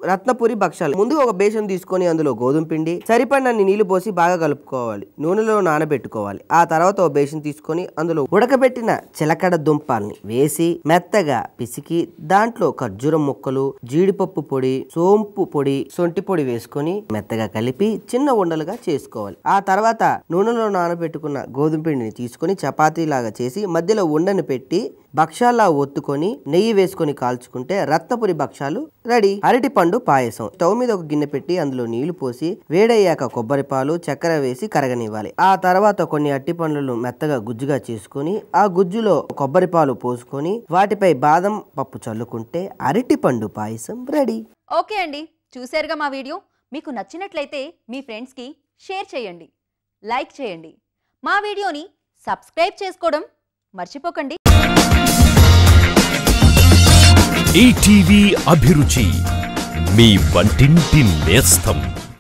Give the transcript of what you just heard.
రత్నపురి భక్షాలు ముందుగా ఒక బేషన్ తీసుకొని అందులో గోధుమ పిండి సరిపడినన్ని నీళ్లు పోసి బాగా కలుపుకోవాలి నూనెలో నానబెట్టుకోవాలి ఆ తర్వాత ఒక బేషన్ తీసుకొని అందులో ఉడకబెట్టిన చిలకడ దుంపల్ని వేసి మెత్తగా పిసికి దాంట్లో ఖర్జూరం ముక్కలు జీడిపప్పు పొడి సోంపు పొడి సొంటి పొడి వేసుకొని మెత్తగా కలిపి చిన్న ఉండలుగా చేసుకోవాలి ఆ తర్వాత నూనెలో నానబెట్టుకున్న గోధుమ పిండిని తీసుకొని చపాతీ లాగా చేసి మధ్యలో ఉండని పెట్టి భక్షాల్లా ఒత్తుకొని నెయ్యి వేసుకొని కాల్చుకుంటే రత్నపురి భక్షాలు రెడీ అరటి పండు పాయసం స్టవ్ మీద ఒక గిన్నె పెట్టి అందులో నీళ్లు పోసి వేడయ్యాక కొబ్బరి పాలు చక్కెర వేసి కరగనివ్వాలి ఆ తర్వాత కొన్ని అట్టి పండ్లను మెత్తగా గుజ్జుగా చేసుకొని ఆ గుజ్జులో కొబ్బరి పాలు పోసుకొని వాటిపై బాదం పప్పు చల్లుకుంటే అరటి పండు పాయసం రెడీ ఓకే అండి చూశారుగా మా వీడియో మీకు నచ్చినట్లయితే మీ ఫ్రెండ్స్కి షేర్ చేయండి లైక్ చేయండి మా వీడియోని సబ్స్క్రైబ్ చేసుకోవడం మర్చిపోకండి ఈటీవీ అభిరుచి మీ వంటింటి నేస్తం